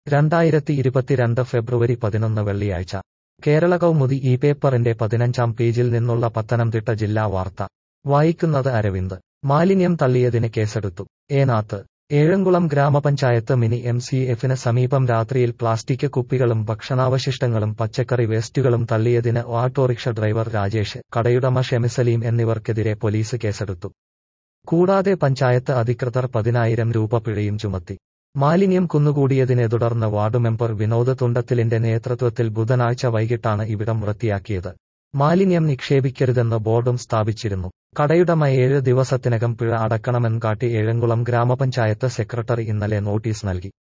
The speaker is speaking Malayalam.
രണ്ടായിരത്തി ഇരുപത്തിരണ്ട് ഫെബ്രുവരി പതിനൊന്ന് വെള്ളിയാഴ്ച കേരള കൗമുദി ഈ പേപ്പറിന്റെ പതിനഞ്ചാം പേജിൽ നിന്നുള്ള പത്തനംതിട്ട ജില്ലാ വാർത്ത വായിക്കുന്നത് അരവിന്ദ് മാലിന്യം തള്ളിയതിന് കേസെടുത്തു ഏനാത്ത് ഏഴംകുളം ഗ്രാമപഞ്ചായത്ത് മിനി എം സി എഫിന് സമീപം രാത്രിയിൽ പ്ലാസ്റ്റിക് കുപ്പികളും ഭക്ഷണാവശിഷ്ടങ്ങളും പച്ചക്കറി വേസ്റ്റുകളും തള്ളിയതിന് ഓട്ടോറിക്ഷ ഡ്രൈവർ രാജേഷ് കടയുടമ ഷെമിസലീം എന്നിവർക്കെതിരെ പോലീസ് കേസെടുത്തു കൂടാതെ പഞ്ചായത്ത് അധികൃതർ പതിനായിരം രൂപ പിഴയും ചുമത്തി മാലിന്യം കുന്നുകൂടിയതിനെ തുടർന്ന് വാർഡ് മെമ്പർ വിനോദ് തുണ്ടത്തിലിന്റെ നേതൃത്വത്തിൽ ബുധനാഴ്ച വൈകിട്ടാണ് ഇവിടം വൃത്തിയാക്കിയത് മാലിന്യം നിക്ഷേപിക്കരുതെന്ന് ബോർഡും സ്ഥാപിച്ചിരുന്നു കടയുടമ ഏഴ് ദിവസത്തിനകം പിഴ അടക്കണമെന്ന് കാട്ടി ഏഴംകുളം ഗ്രാമപഞ്ചായത്ത് സെക്രട്ടറി ഇന്നലെ നോട്ടീസ് നൽകി